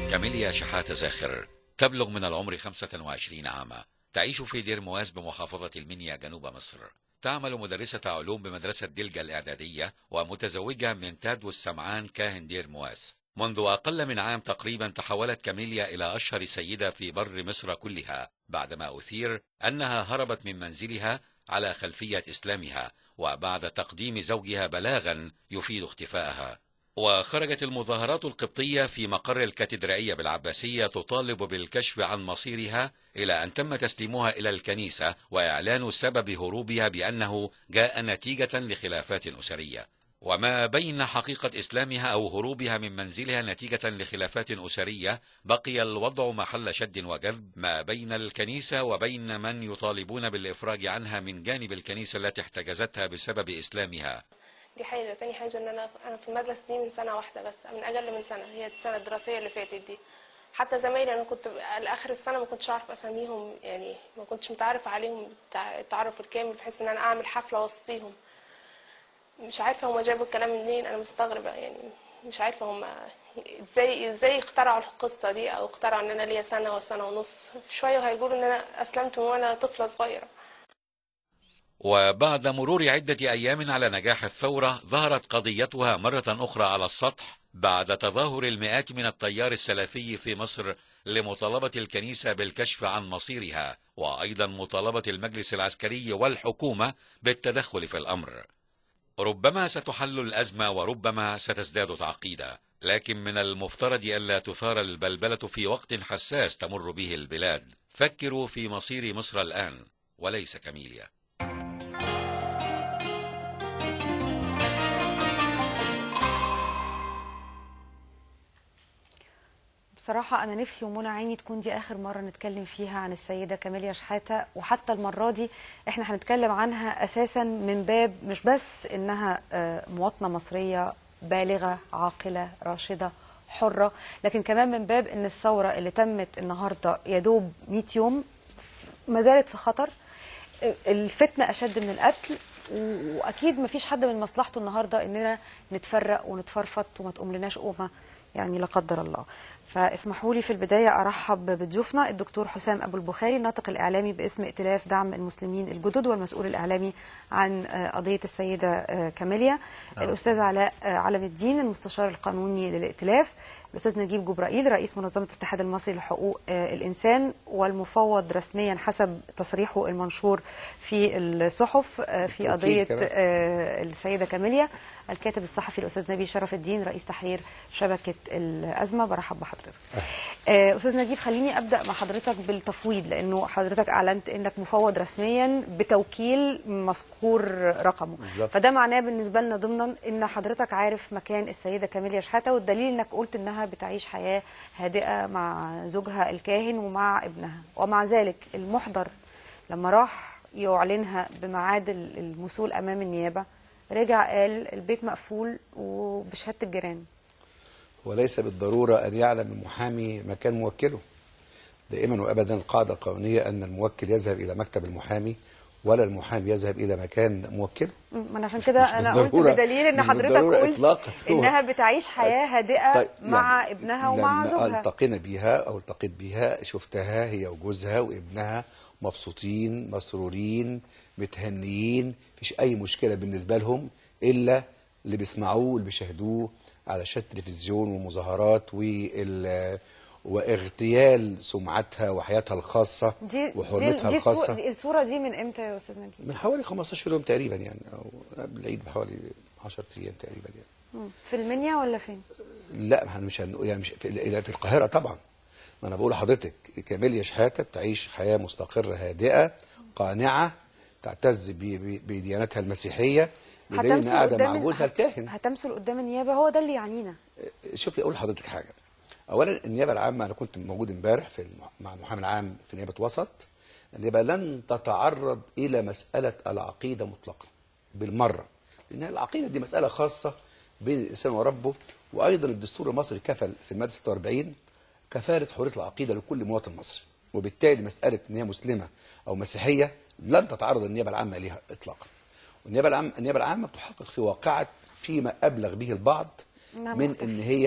كاميليا شحاتة زاخر تبلغ من العمر 25 عاما تعيش في دير مواس بمحافظة المنيا جنوب مصر تعمل مدرسة علوم بمدرسة دلجة الإعدادية ومتزوجة من تادو السمعان كاهن دير مواس منذ أقل من عام تقريبا تحولت كاميليا إلى أشهر سيدة في بر مصر كلها بعدما أثير أنها هربت من منزلها على خلفية إسلامها وبعد تقديم زوجها بلاغا يفيد اختفائها وخرجت المظاهرات القبطية في مقر الكاتدرائية بالعباسية تطالب بالكشف عن مصيرها إلى أن تم تسليمها إلى الكنيسة وإعلان سبب هروبها بأنه جاء نتيجة لخلافات أسرية وما بين حقيقة إسلامها أو هروبها من منزلها نتيجة لخلافات أسرية بقي الوضع محل شد وجذب ما بين الكنيسة وبين من يطالبون بالإفراج عنها من جانب الكنيسة التي احتجزتها بسبب إسلامها دي حاجة تاني حاجة ان انا انا في المدرسة دي من سنة واحدة بس من اقل من سنة هي السنة الدراسية اللي فاتت دي حتى زمايلي انا كنت لاخر السنة ما كنتش اعرف اساميهم يعني ما كنتش متعرف عليهم التع- التعرف الكامل بحيث ان انا اعمل حفلة وسطيهم مش عارفة هما جابوا الكلام منين انا مستغربة يعني مش عارفة هما ازاي ازاي اخترعوا القصة دي او اخترعوا ان انا ليا سنة وسنة ونص شوية وهيقولوا ان انا اسلمت من وانا طفلة صغيرة وبعد مرور عدة أيام على نجاح الثورة ظهرت قضيتها مرة أخرى على السطح بعد تظاهر المئات من التيار السلفي في مصر لمطالبة الكنيسة بالكشف عن مصيرها وأيضا مطالبة المجلس العسكري والحكومة بالتدخل في الأمر ربما ستحل الأزمة وربما ستزداد تعقيدا لكن من المفترض ألا تثار البلبلة في وقت حساس تمر به البلاد فكروا في مصير مصر الآن وليس كميليا بصراحة أنا نفسي ومنى عيني تكون دي آخر مرة نتكلم فيها عن السيدة كاميليا شحاتة وحتى المرة دي إحنا هنتكلم عنها أساسا من باب مش بس إنها آه، مواطنة مصرية بالغة عاقلة راشدة حرة لكن كمان من باب إن الثورة اللي تمت النهاردة يدوب 100 يوم ما زالت في خطر الفتنة أشد من القتل و- وأكيد مفيش حد من مصلحته النهاردة إننا نتفرق ونتفرفط وما تقوم لناش قومة يعني لا قدر الله فاسمحوا لي في البداية أرحب بضيوفنا الدكتور حسام أبو البخاري الناطق الإعلامي باسم ائتلاف دعم المسلمين الجدد والمسؤول الإعلامي عن آه، قضية السيدة آه، كاميليا الأستاذ علاء آه، علم الدين المستشار القانوني للائتلاف الأستاذ نجيب جبرائيل رئيس منظمة الاتحاد المصري لحقوق آه، الإنسان والمفوض رسميا حسب تصريحه المنشور في الصحف آه، في التوكيل قضية كمان. آه، السيدة كاميليا الكاتب الصحفي الأستاذ نبيل شرف الدين رئيس تحرير شبكة الأزمة برحب بحضرتك آه، أستاذ نجيب خليني أبدأ مع حضرتك بالتفويض لأنه حضرتك أعلنت أنك مفوض رسميا بتوكيل مذكور رقمه بالظبط. فده معناه بالنسبة لنا ضمنا أن حضرتك عارف مكان السيدة كاميليا شحاتة والدليل أنك قلت أنها بتعيش حياة هادئة مع زوجها الكاهن ومع ابنها ومع ذلك المحضر لما راح يعلنها بميعاد المثول أمام النيابة رجع قال البيت مقفول وبشهادة الجيران وليس بالضرورة أن يعلم المحامي مكان موكله دائما وأبدا القاعدة القانونية أن الموكل يذهب إلى مكتب المحامي ولا المحامي يذهب إلى مكان موكله ما انا عشان كده مش انا قلت بالضرورة- بدليل ان مش حضرتك بالضرورة قلت إطلاقاً. هو- انها بتعيش حياه هادئه طيب، مع يعني ابنها ومع لما زوجها التقينا بيها او التقيت بيها شفتها هي وجوزها وابنها مبسوطين مسرورين متهنيين مفيش اي مشكله بالنسبه لهم الا اللي بيسمعوه واللي بيشاهدوه على شاشه التلفزيون والمظاهرات وال واغتيال سمعتها وحياتها الخاصه دي وحرمتها دي, دي, الخاصه الصورة- دي الصوره دي من امتى يا استاذ نجيب من حوالي 15 يوم تقريبا يعني او قبل العيد بحوالي 10 ايام تقريبا يعني مم. في المنيا ولا فين لا ما احنا مش هن... يعني مش في, في القاهره طبعا ما انا بقول لحضرتك كاميليا شحاته بتعيش حياه مستقره هادئه قانعه تعتز ب... ب... بديانتها المسيحيه بدليل انها قاعده مع قدام جوزها الكاهن هتمثل قدام النيابه هو ده اللي يعنينا شوفي اقول لحضرتك حاجه اولا النيابه العامه انا كنت موجود امبارح في الم... مع المحامي العام في نيابه وسط النيابه لن تتعرض الى مساله العقيده مطلقا بالمره لان العقيده دي مساله خاصه بين الانسان وربه وايضا الدستور المصري كفل في الماده 46 كفاله حريه العقيده لكل مواطن مصري وبالتالي مساله ان هي مسلمه او مسيحيه لن تتعرض النيابه العامه ليها اطلاقا والنيابه العامه النيابه العامه بتحقق في واقعه فيما ابلغ به البعض نعم، من مختلف. ان هي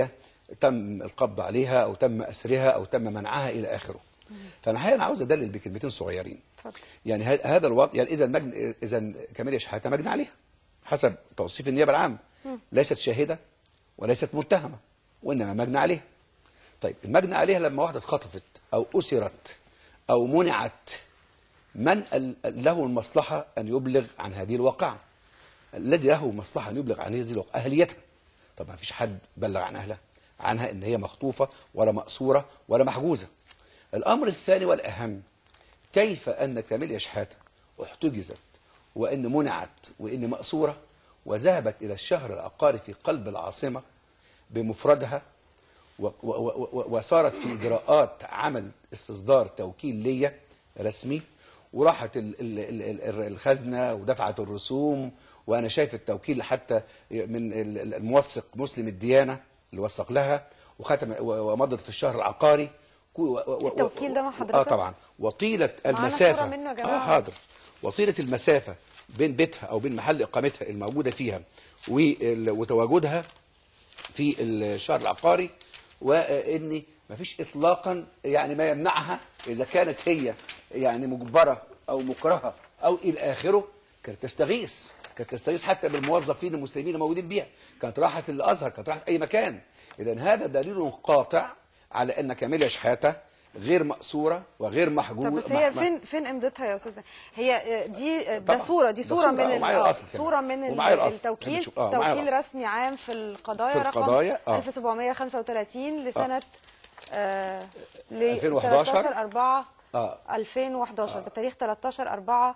تم القبض عليها او تم اسرها او تم منعها الى اخره فانا الحقيقه انا عاوز ادلل بكلمتين صغيرين اتفضل. يعني ه- هذا الوضع يعني اذا المجن اذا كمال شحاته مجني عليها حسب توصيف النيابه العامه ليست شاهده وليست متهمه وانما مجني عليها طيب المجني عليها لما واحده اتخطفت او اسرت او منعت من ال- له المصلحه ان يبلغ عن هذه الواقعه الذي له مصلحه ان يبلغ عن هذه الواقعه اهليتها طب ما فيش حد بلغ عن اهلها عنها ان هي مخطوفه ولا مأسوره ولا محجوزه الامر الثاني والاهم كيف ان كاميليا شحاته احتجزت وان منعت وان مأسوره وذهبت الى الشهر العقاري في قلب العاصمه بمفردها و- و- و- و- وصارت في اجراءات عمل استصدار توكيل ليا رسمي وراحت ال- ال- ال- ال- الخزنه ودفعت الرسوم وانا شايف التوكيل حتى من ال- ال- الموثق مسلم الديانه اللي وثق لها وختم و- ومضت في الشهر العقاري كو- و- و- و- التوكيل ده مع حضرتك؟ اه طبعا وطيله معانا المسافه صورة منه يا جماعة. اه حاضر وطيله المسافه بين بيتها او بين محل اقامتها الموجوده فيها وال- وتواجدها في الشهر العقاري وان مفيش اطلاقا يعني ما يمنعها اذا كانت هي يعني مجبره او مكرهه او الى اخره كانت تستغيث كانت تستغيث حتى بالموظفين المسلمين الموجودين بيها كانت راحت الازهر كانت راحت اي مكان اذا هذا دليل قاطع على ان كاميليا شحاته غير مأسوره وغير محجوزه طب بس هي فين فين امضتها يا استاذ هي آه، دي آه، ده طبعاً. صوره دي ده صوره صورة، من آه، ال- ومعايا آه، الأصل كمان. صوره من ال- ومعايا الأصل. التوكيل نشوف- آه، معايا توكيل الأصل. رسمي عام في القضايا في رقم القضايا، آه. 1735 لسنه آه ل 2011 13 4 آه. 2011 بتاريخ 13 4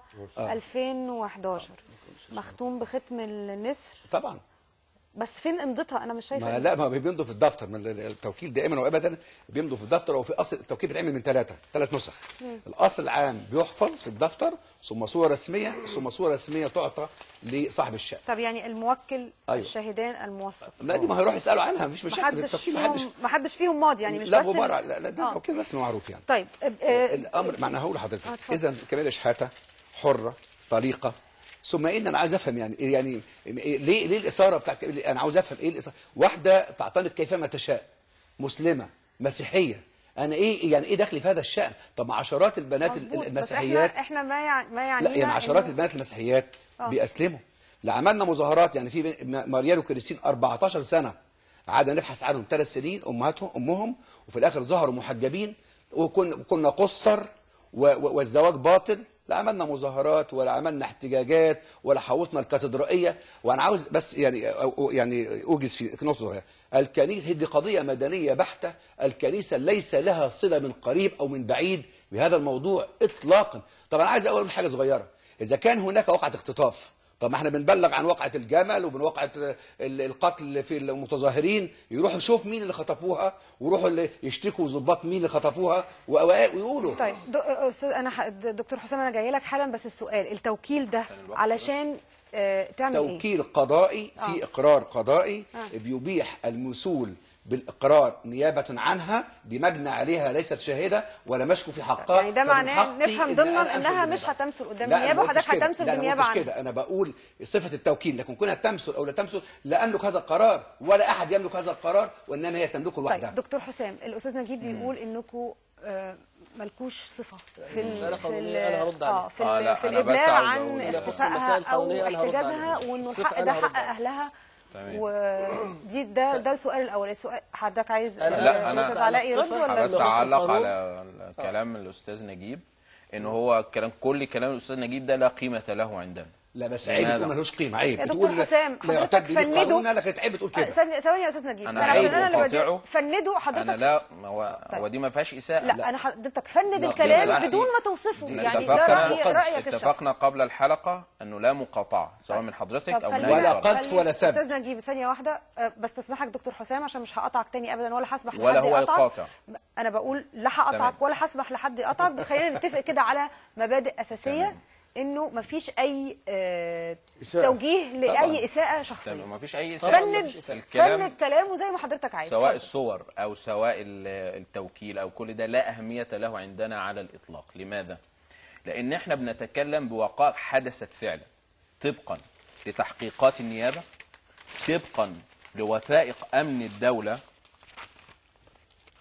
2011 مختوم بختم النسر طبعا بس فين امضتها انا مش شايفه ما لا ما بيمضوا في الدفتر من التوكيل دائما وابدا بيمضوا في الدفتر وفي اصل التوكيل بيتعمل من ثلاثه ثلاث نسخ الاصل العام بيحفظ في الدفتر ثم صوره رسميه ثم صوره رسميه تعطى لصاحب الشأن طب يعني الموكل أيوة. الشهدان الموثق لا دي ما هيروح يسالوا عنها مفيش مشاكل محدش التوكيل محدش فيهم محدش فيهم ماضي يعني مش لا بس غبار ال- لا, لا ده آه. توكيل رسمي معروف يعني طيب آه، الامر معنى هقول لحضرتك آه، اتفضل. اذا كمال شحاته حره طليقه ثم ان انا عايز افهم يعني يعني ليه ليه الاثاره بتاعت انا عاوز افهم ايه الاثاره واحده تعتنق كيفما تشاء مسلمه مسيحيه انا ايه يعني ايه دخلي في هذا الشان طب ما عشرات البنات مظبوط. بس المسيحيات احنا احنا ما يعني ما يعنينا لا يعني عشرات إنه- البنات المسيحيات آه. بيأسلموا لا عملنا مظاهرات يعني في بن- ماريال وكريستين 14 سنة قعدنا نبحث عنهم ثلاث سنين امهاتهم امهم وفي الاخر ظهروا محجبين وكنا كنا قصر و- و- والزواج باطل لا عملنا مظاهرات ولا عملنا احتجاجات ولا حوطنا الكاتدرائيه وانا عاوز بس يعني أو- أو- يعني اوجز في نقطه صغيره الكنيسه دي قضيه مدنيه بحته الكنيسه ليس لها صله من قريب او من بعيد بهذا الموضوع اطلاقا طب انا عايز اقول حاجه صغيره اذا كان هناك وقعه اختطاف طب ما احنا بنبلغ عن وقعه الجمل ومن وقعه ال- القتل في المتظاهرين يروحوا يشوف مين اللي خطفوها ويروحوا اللي يشتكوا ضباط مين اللي خطفوها و- ويقولوا طيب دو- استاذ انا ح- دكتور حسام انا جايه لك حالا بس السؤال التوكيل ده علشان آه، تعمل ايه؟ توكيل قضائي في اقرار قضائي آه. بيبيح المسؤول بالاقرار نيابه عنها دي مجنى عليها ليست شاهده ولا مشكو في حقها يعني ده فمن معناه حقي نفهم إن ضمناً أنا أمثل إنها بالنيابة. مش هتمثل قدام لا، أنا النيابة ما قلتش وحضرتك كده. هتمثل لا، أنا ما بالنيابة قلتش عنها. كده انا بقول صفه التوكيل لكن كونها تمثل او لا تمثل لا املك هذا القرار ولا احد يملك هذا القرار وانما هي تملكه لوحدها طيب دكتور حسام الاستاذ نجيب بيقول انكم آه، ملكوش صفه في ال مسألة في ال قانونية أنا هرد عليها. اه في, آه، ال- لا، في أنا بس الابلاغ عاوز عن أقول- لا، بص، اختفائها المسائل او القانونية أنا هرد احتجازها عليها. وانه الصفة الحق أنا ده هرد حق عليها. اهلها تمام. ودي ده ده السؤال الاول السؤال حضرتك عايز أنا- لا، آه، أنا- الاستاذ علاء يرد الصفة- ولا بس بص اعلق القانون- على كلام الاستاذ نجيب ان هو كلام كل كلام الاستاذ نجيب ده لا قيمه له عندنا لا بس عيب لماذا؟ تقول ملوش قيمه عيب يا دكتور بتقول حسام، لا حضرتك يعتد به فنده. قانونا لكن عيب بتقول آه، كده ثانية ثواني يا استاذ نجيب أنا انا عايز عشان انا اللي أقاطعه. بدي فندوا حضرتك انا لا ما هو هو دي ما فيهاش اساءه لا, انا حضرتك فند لا، الكلام بالعكس. بدون ما توصفه احنا يعني ده اتفقنا رأي رايك الشخصي اتفقنا قبل الحلقه انه لا مقاطعه سواء من حضرتك طب او من خلينا- اي ولا فرد. قذف خلينا- ولا سب. استاذ نجيب ثانيه واحده أه، بس تسمحك دكتور حسام عشان مش هقطعك تاني ابدا ولا هسمح ولا لحد هو يقطعك. يقاطع. انا بقول لا هقطعك تمام. ولا هسمح لحد يقطعك بس خلينا نتفق كده على مبادئ اساسيه تمام. انه مفيش اي آه إساءة. توجيه طبعاً. لاي اساءه تمام شخصيه ما فيش اي اساءه فند الكلام فند كلامه زي ما حضرتك عايز سواء اتفضل. الصور او سواء ال- التوكيل او كل ده لا اهميه له عندنا على الاطلاق لماذا لان احنا بنتكلم بوقائع حدثت فعلا طبقا لتحقيقات النيابه طبقا لوثائق امن الدوله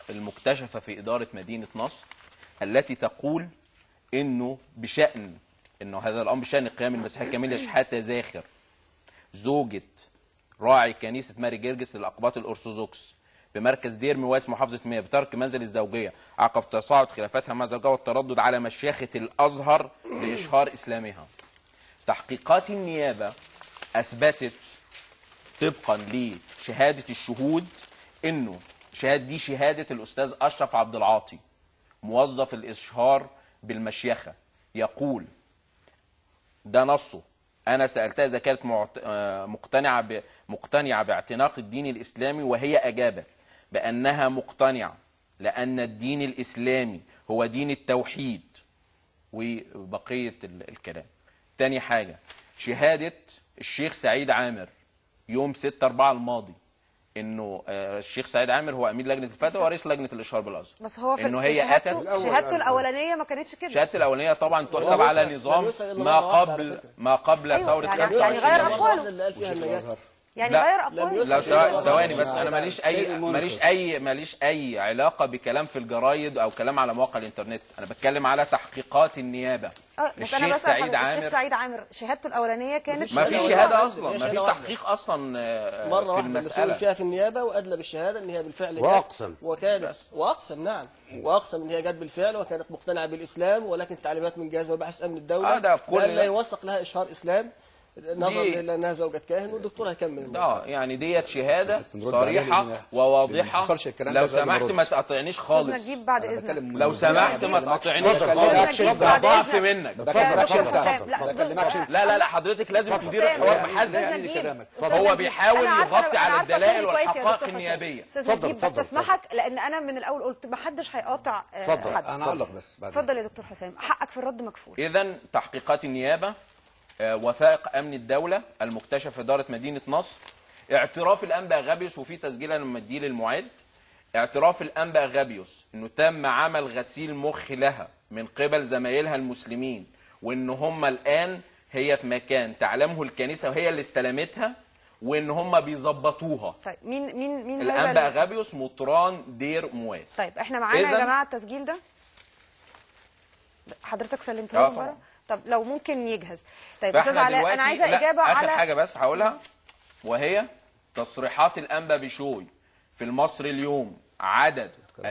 المكتشفة في إدارة مدينة نصر التي تقول إنه بشأن إنه هذا الأمر بشأن قيام المسيحية كاميليا شحاتة زاخر زوجة راعي كنيسة ماري جرجس للأقباط الأرثوذكس بمركز دير مواس محافظة مياه بترك منزل الزوجية عقب تصاعد خلافاتها مع زوجها والتردد على مشيخة الأزهر لإشهار إسلامها تحقيقات النيابة أثبتت طبقا لشهادة الشهود انه شهادة دي شهادة الاستاذ اشرف عبد العاطي موظف الاشهار بالمشيخة يقول ده نصه انا سالتها اذا كانت معت- آه، مقتنعه ب... مقتنعه باعتناق الدين الاسلامي وهي اجابت بانها مقتنعه لان الدين الاسلامي هو دين التوحيد وبقيه ال- الكلام تاني حاجه شهاده الشيخ سعيد عامر يوم 6 4 الماضي انه آه، الشيخ سعيد عامر هو امين لجنه الفتوى ورئيس لجنه الاشهار بالازهر بس هو في انه هي شهادته اتت شهادته الاولانيه ما كانتش كده الشهاده الاولانيه طبعا تحسب هو على لسه- نظام لسه إلا ما مرة واحدة على قبل فكرة. ما قبل أيوة، ثوره يعني- 25 يعني غير يناير. أقواله. اللي قال فيها النجاة يعني لا. غير لم اقوال يسلم. لو ثواني لا، ثواني لا، بس لا، انا لا. ماليش تاني اي المنكر. ماليش اي ماليش اي علاقه بكلام في الجرايد او كلام على مواقع الانترنت انا بتكلم على تحقيقات النيابه اه بس انا الشيخ بسال سعيد حضرتك، الشيخ عامر سعيد عامر شهادته الاولانيه كانت ما فيش شهادة شهاده واحدة. اصلا هي ما شهادة فيش واحدة. تحقيق اصلا آه، مرة في واحدة مسؤول المساله فيها في النيابة وأدلى بالشهادة إن هي بالفعل جت. وأقسم. وكانت وأقسم نعم وأقسم إن هي جت بالفعل وكانت مقتنعة بالإسلام ولكن تعليمات من جهاز مباحث أمن الدولة آه، ده كل بأن لا ده. يوثق لها إشهار إسلام نظرا دي- لأنها زوجة كاهن والدكتور هيكمل الموضوع. اه يعني ديت شهاده نرد عليها صريحه لأن ما وواضحه حصلش الكلام ده لو لازم سمحت أرد. ما تقاطعنيش استاذ خالص نجيب بعد أنا اذنك بتكلم لو من- سمحت ما لا، تقاطعنيش اتفضل، خالص اتفضل. استاذ نجيب بعد ضعف اذنك منك ده يا بكلمك دكتور انت حسام، لا ما بكلمكش انت لا لا لا حضرتك لازم تدير حسام، الحوار أستاذ بحزم يعني نجيب، كلامك. أستاذ هو نجيب، بيحاول أنا عارفة- يغطي أنا على عارفة الدلائل شغلي كويس يا والحقائق دكتور حسام. النيابية. استاذ اتفضل، نجيب بس اتفضل، تسمحك لان انا من الاول قلت ما حدش هيقاطع آه، اتفضل. حد انا اعلق بس بعد اتفضل يا دكتور حسام حقك في الرد مكفول اذا تحقيقات النيابه آه، وثائق امن الدوله المكتشف في اداره مدينه نصر اعتراف الانبا غابيوس وفي تسجيل انا مديه للمعد اعتراف الانبا غابيوس انه تم عمل غسيل مخ لها من قبل زمايلها المسلمين وان هم الان هي في مكان تعلمه الكنيسه وهي اللي استلمتها وان هم بيظبطوها طيب مين مين مين الانبا هذا ال- غابيوس مطران دير مواس طيب احنا معانا يا إذن- جماعه التسجيل ده حضرتك سلمت آه له طبعا. بره طب لو ممكن يجهز طيب استاذ فاحنا علاء دلوقتي انا عايزه لا، اجابه اخر على حاجه بس هقولها وهي تصريحات الانبا بشوي في المصري اليوم عدد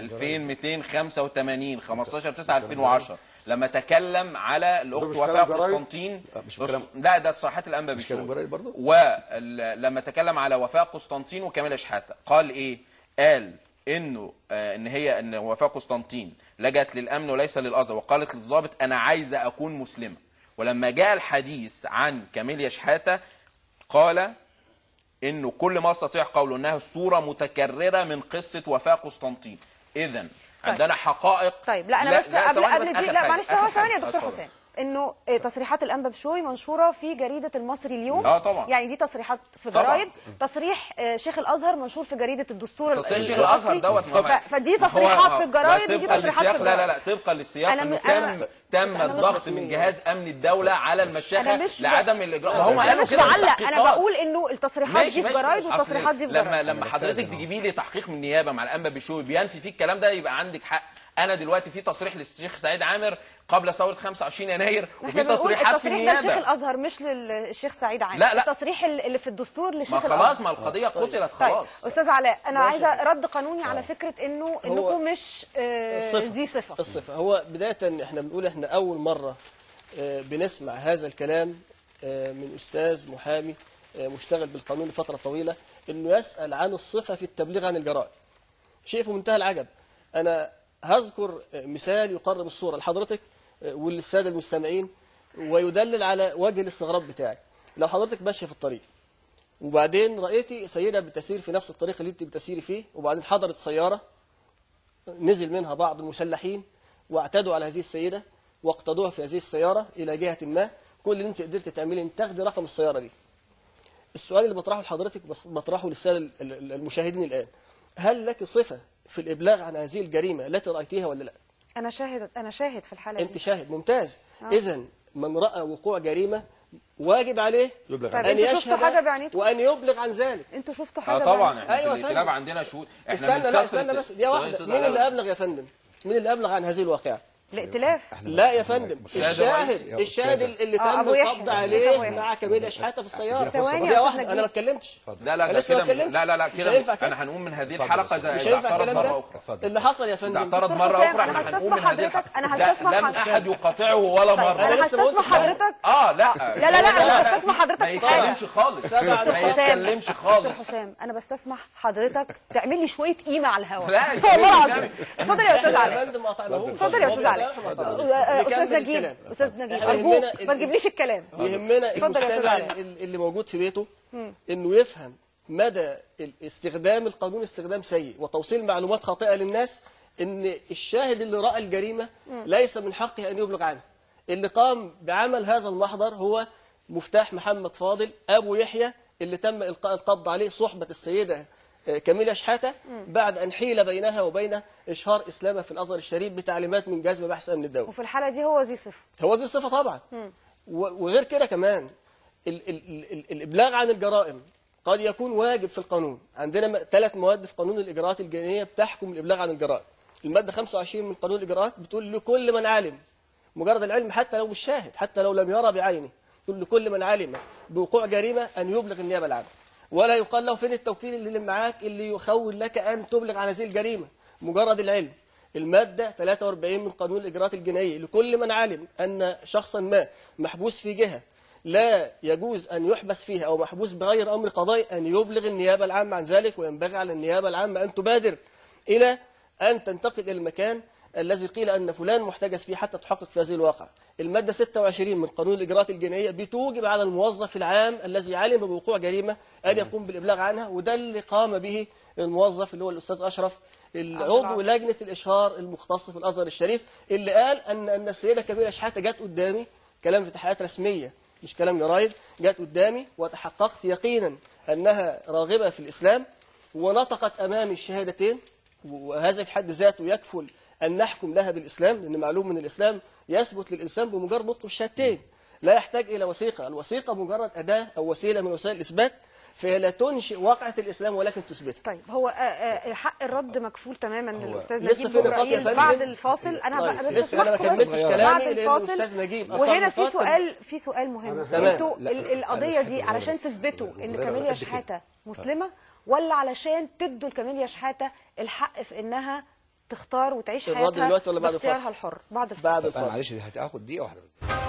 2285 15 9 2010 لما تكلم على الاخت مش وفاء كلام جرايد؟ قسطنطين لا، مش بص- كلام- لا ده تصريحات الانبا مش كلام بشوي جرايد برضه؟ ولما تكلم على وفاء قسطنطين وكامل شحاته قال ايه قال انه آه ان هي ان وفاء قسطنطين لجأت للامن وليس للازهر وقالت للضابط انا عايزه اكون مسلمه ولما جاء الحديث عن كاميليا شحاته قال انه كل ما استطيع قوله انها صوره متكرره من قصه وفاء قسطنطين اذا عندنا حقائق طيب لا انا بس قبل ثواني قبل بس، دي آخر لا حاجة، معلش آخر ثواني ثواني يا حاجة. دكتور اتفضل. حسام انه آه، تصريحات الانبا بشوي منشوره في جريده المصري اليوم آه، طبعا. يعني دي تصريحات في طبعا. جرايد تصريح آه، شيخ الازهر منشور في جريده الدستور تصريح ال- شيخ الازهر الأصلي. دوت ف- ما- فدي هو- تصريحات هو- في الجرايد لا، ودي طبقاً تصريحات في للسياق- لا لا الجرايد لا طبقا للسياق أنا انه م- أنا- تم تم أنا مش الضغط رسمية. من جهاز امن الدوله على المشيخه انا مش ب- لعدم الاجراء أنا هم قالوا مش كده في بعلق انا التحقيقات. بقول انه التصريحات ماشي دي في ماشي جرايد ماشي. والتصريحات دي في أصل لما جرايد لما أنا حضرتك بستأذن أهو. تجيبي لي تحقيق من النيابه مع الانبا بشوي بينفي فيه الكلام ده يبقى عندك حق انا دلوقتي في تصريح للشيخ سعيد عامر قبل ثوره 25 يناير احنا وفي بنقول تصريحات في التصريح ده لشيخ النيابه الازهر مش للشيخ سعيد عامر لا، لا. التصريح اللي في الدستور ما لشيخ خلاص الازهر ما القضيه قتلت طيب خلاص استاذ علاء انا ماشي. عايزه رد قانوني على فكره انه انكم مش آه، الصفة دي صفه الصفة هو بداية احنا بنقول احنا أول مرة آه، بنسمع هذا الكلام آه، من أستاذ محامي آه، مشتغل بالقانون لفترة طويلة إنه يسأل عن الصفة في التبليغ عن الجرائم شيء في منتهى العجب أنا هذكر آه، مثال يقرب الصورة لحضرتك آه، وللسادة المستمعين ويدلل على وجه الاستغراب بتاعي لو حضرتك ماشية في الطريق وبعدين رأيتي سيدة بتسير في نفس الطريق اللي انت بتسيري فيه وبعدين حضرت سيارة نزل منها بعض المسلحين واعتدوا على هذه السيدة واقتضوها في هذه السيارة إلى جهة ما كل اللي انت قدرت تعملي ان تاخدي رقم السيارة دي السؤال اللي بطرحه لحضرتك بس بطرحه للسادة ال- ال- المشاهدين الآن هل لك صفة في الإبلاغ عن هذه الجريمة التي رأيتيها ولا لا انا شاهد انا شاهد في الحاله انت دي شاهد ممتاز اذا من راى وقوع جريمه واجب عليه يبلغ طيب عن ان انتوا شفتوا يشهد حاجة بعينيكم؟ وان يبلغ عن ذلك انتوا شفتوا اه حاجه طبعا بعد- احنا أيوة في يا الائتلاف فندم. عندنا شهود احنا استنى من لا كثرة استنى بس دي ثواني واحده أستاذ مين اللي علاء. ابلغ يا فندم مين اللي ابلغ عن هذه الواقعه الائتلاف لا يا فندم الشاهد الشاهد الرئيسي. الشاهد اللي آه، تم أبو يحيى. القبض الشيخ عليه أبو يحيى. مع كمال شحاته في السياره ثواني يا دي أستاذ واحده نجيب. انا ما اتكلمتش لا لا أنا ده لسه ما كده اتكلمتش. لا لا لا مش كده هينفع كده. انا هنقوم من هذه اتفضل الحلقه يا زي مش إذا هينفع اعترض الكلام مره ده اخرى اتفضل. اللي حصل يا إذا فندم اعترض دكتور مره حسام، اخرى أنا احنا هستسمح هنقوم من هذه حضرتك- الحلقة. أنا لا، هستسمح لم حضرتك. احد يقاطعه ولا طيب، مره أنا انا لسه ما هستسمح قلتش حاجة. حضرتك اه لا لا لا لا انا بستسمح حضرتك ما في حاجه يتكلمش خالص سبع ما يتكلمش خالص دكتور حسام انا بستسمح حضرتك تعمل لي شويه قيمه على الهواء لا، أنت والله العظيم بتتكلم. اتفضل يا استاذ يا علاء فندم ما قطعناهوش اتفضل يا استاذ علاء ما قطعناهوش. آه، نكمل استاذ نجيب الكلام. استاذ نجيب إحنا ارجوك يهمنا ما ال- تجيبليش الكلام يهمنا اتفضل يا أستاذ المستمع علاء. ال- اللي موجود في بيته انه يفهم مدى ال- استخدام القانون استخدام سيء وتوصيل معلومات خاطئه للناس ان الشاهد اللي راى الجريمه ليس من حقه ان يبلغ عنها اللي قام بعمل هذا المحضر هو مفتاح محمد فاضل ابو يحيى اللي تم القاء القبض عليه صحبه السيده آه، كاميلا شحاته بعد ان حيل بينها وبين اشهار اسلامها في الازهر الشريف بتعليمات من جهاز مباحث امن الدوله وفي الحاله دي هو ذي صفه هو ذي صفة طبعا و- وغير كده كمان ال ال ال الإبلاغ عن الجرائم قد يكون واجب في القانون عندنا ثلاث مواد في قانون الإجراءات الجنائية بتحكم الإبلاغ عن الجرائم المادة 25 من قانون الإجراءات بتقول لكل من علم مجرد العلم حتى لو مش شاهد حتى لو لم يرى بعينه تقول لكل من علم بوقوع جريمة أن يبلغ النيابة العامة ولا يقال له فين التوكيل اللي معاك اللي يخول لك أن تبلغ عن هذه الجريمة مجرد العلم المادة 43 من قانون الإجراءات الجنائية لكل من علم أن شخصا ما محبوس في جهة لا يجوز أن يحبس فيها أو محبوس بغير أمر قضائي أن يبلغ النيابة العامة عن ذلك وينبغي على النيابة العامة أن تبادر إلى أن تنتقل إلى المكان الذي قيل أن فلان محتجز فيه حتى تحقق في هذه الواقع المادة 26 من قانون الإجراءات الجنائية بتوجب على الموظف العام الذي علم بوقوع جريمة أن يقوم بالإبلاغ عنها وده اللي قام به الموظف اللي هو الأستاذ أشرف العضو لجنة الإشهار المختص في الأزهر الشريف اللي قال أن أن السيدة كاميلا شحاتة جت قدامي كلام في تحقيقات رسمية مش كلام جرايد جت قدامي وتحققت يقينا أنها راغبة في الإسلام ونطقت أمامي الشهادتين وهذا في حد ذاته يكفل أن نحكم لها بالإسلام لأن معلوم من الإسلام يثبت للإنسان بمجرد نطق الشهادتين لا يحتاج إلى وثيقة الوثيقة مجرد أداة أو وسيلة من وسائل الإثبات فهي لا تنشئ واقعة الإسلام ولكن تثبتها طيب هو آه، آه، حق الرد مكفول تماما للاستاذ لسه نجيب في نقاط يا جبرائيل فندم. بعد الفاصل انا طيب، بقى لسه أنا ما بستسمحكم كملتش بعد كلامي لأن الفاصل الأستاذ نجيب أصلا وهنا في نقاط سؤال في سؤال مهم تمام. انتوا لا، ال- القضيه أنا دي صغيرة علشان بس. تثبتوا ان صغيرة كاميليا قد كده. شحاته مسلمه ولا علشان تدوا لكاميليا شحاته الحق في انها تختار وتعيش الرد حياتها دلوقتي ولا بعد باختيارها الفاصل؟ الحر بعد الفاصل بعد طب انا الفاصل معلش هتاخد دقيقه واحده بس